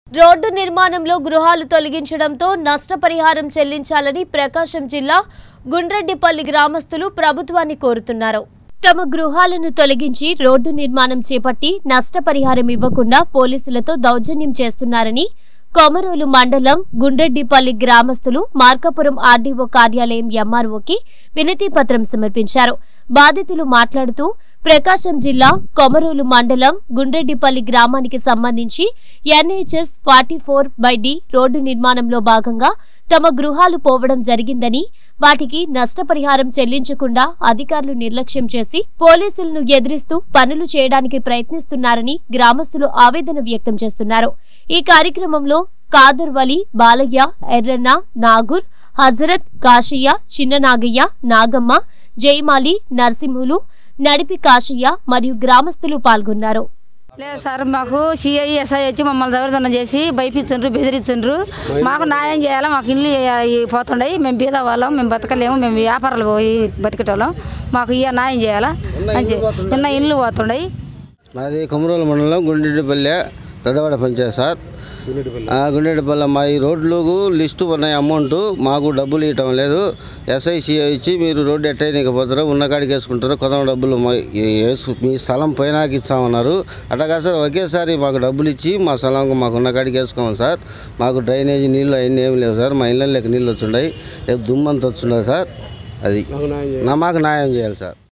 road నిర్మాణంలో గృహాలు తొలగించడంతో నష్టపరిహారం చెల్లించాలని ప్రకాశం జిల్లా గుండ్రెడ్డిపల్లి గ్రామస్తులు ప్రభుత్వాన్ని కోరుతున్నారు తమ గృహాలను తొలగించి రోడ్డు నిర్మాణం చేపట్టి నష్టపరిహారం ఇవ్వకుండా పోలీసులతో దౌర్జన్యం చేస్తున్నారని కొమరోలు మండలం గుండ్రెడ్డిపల్లి గ్రామస్తులు మార్కాపురం ఆర్డీఓ కార్యాలయం ఎంఆర్ఓకి వినతి పత్రం సమర్పించారు బాధితులు మాట్లాడుతూ ప్రకాశం జిల్లా కొమరోలు మండలం గుండ్రెడ్డిపల్లి గ్రామానికి సంబంధించి NHS forty four by D road నిర్మాణంలో భాగంగా తమ గృహాలు పోవడం జరిగిందని వాటికి నష్టపరిహారం చెల్లించకుండా అధికారులు నిర్లక్ష్యం చేసి పోలీసులను ఎదిరిస్తూ పనులు చేయడానికి ప్రయత్నిస్తున్నారని గ్రామస్తులు ఆవేదన వ్యక్తం చేస్తున్నారు ఈ కార్యక్రమంలో కాదర్ వలి బాలయ్య ఎర్రన్న నాగూర్ హజరత్ కాశయ్య చిన్న నాగయ్య నాగమ్మ జయమాలి నర్సింహులు నడిపి కాశయ్య మరియు గ్రామస్తులు పాల్గొన్నారు లేదు సార్ మాకు సిఐ ఎస్ఐ వచ్చి మమ్మల్ని దౌర్జన్యం చేసి భయపించండ్రు బెదిరించండ్రు మాకు న్యాయం చేయాలా మాకు ఇల్లు ఈ- పోతుండయి మేము బీద వాళ్ళం మేము బతకలేము మేము వ్యాపారాలు పోయి బతికేటోళ్ళం మాకు ఇక న్యాయం చేయాలా అని చెప్పి నిన్న ఇల్లు పోతుండయి మాది కొమరోలు మండలం గుండెడ్డిపల్లె పెద్దవాడ పంచాయత్ సార్ ఆ, గుండెడ్డిపల్లె మా ఈ రోడ్లకు లిస్టు ఉన్నాయి అమౌంట్ మాకు డబ్బులు ఇవ్వటం లేదు ఎస్ఐసిఐ ఇచ్చి మీరు రోడ్డు ఎట్టయినకపోతారో ఉన్న కాడికి వేసుకుంటారు కొంత డబ్బులు మా- ఏ- వేసు మీ స్థలం పైనాకి ఇస్తామన్నారు అట్టగా సార్ ఒకేసారి మాకు డబ్బులు ఇచ్చి మా స్థలం మాకు ఉన్న కాడికి వేసుకోవాలి సార్ మాకు డ్రైనేజీ నీళ్ళు అవన్నీ ఏం లేవు సార్ మా ఇళ్ళకి నీళ్ళు వచ్చుండయి రేపు దుమ్మంతా వచ్చుండదు సార్ అది నా మాకు న్యాయం చేయాలి సార్